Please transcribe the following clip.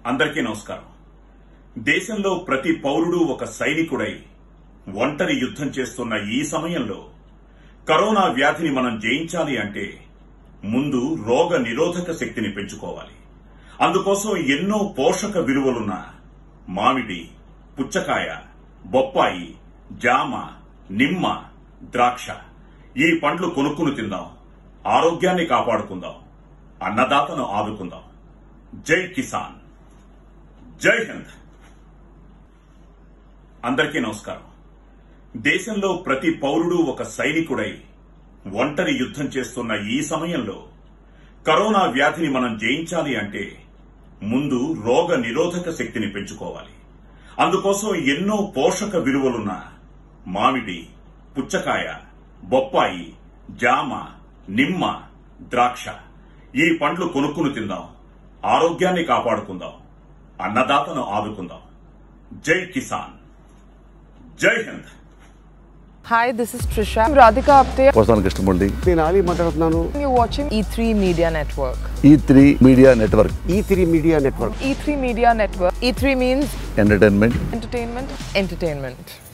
అందరికీ నమస్కారం దేశంలో ప్రతి పౌరుడు ఒక సైనికుడై ఒంటరి యుద్ధం చేస్తున్న ఈ సమయంలో కరోనా వ్యాధిని మనం జయించాలి అంటే ముందు రోగ నిరోధక శక్తిని పెంచుకోవాలి అందుకోసం ఎన్నో పోషక విలువలున్న మామిడి పుచ్చకాయ బొప్పాయి జామ నిమ్మ ద్రాక్ష ఈ పండ్లు కొనుక్కుని తిందాం ఆరోగ్యాన్ని కాపాడుకుందాం అన్నదాతను ఆదుకుందాం జై కిసాన్ జై హింద్ అందరికీ నమస్కారం దేశంలో ప్రతి పౌరుడు ఒక సైనికుడై ఒంటరి యుద్ధం చేస్తున్న ఈ సమయంలో కరోనా వ్యాధిని మనం జయించాలి అంటే ముందు రోగ నిరోధక శక్తిని పెంచుకోవాలి అందుకోసం ఎన్నో పోషక విలువలున్న మామిడి పుచ్చకాయ బొప్పాయి జామ నిమ్మ ద్రాక్ష ఈ పండ్లు కొనుక్కుని తిందాం ఆరోగ్యాన్ని కాపాడుకుందాం అన్నదాతను ఆదుకుందాం జై కిసాన్ జై Hind Hi, this is Trisha. I'm Radhika Apte. వస్తాను కృష్ణమూర్తి నేను ఆలీ మాట్లాడుతున్నాను You're watching E3 Media Network. E three media network E three media network E3 Media Network. E3 means entertainment entertainment, entertainment.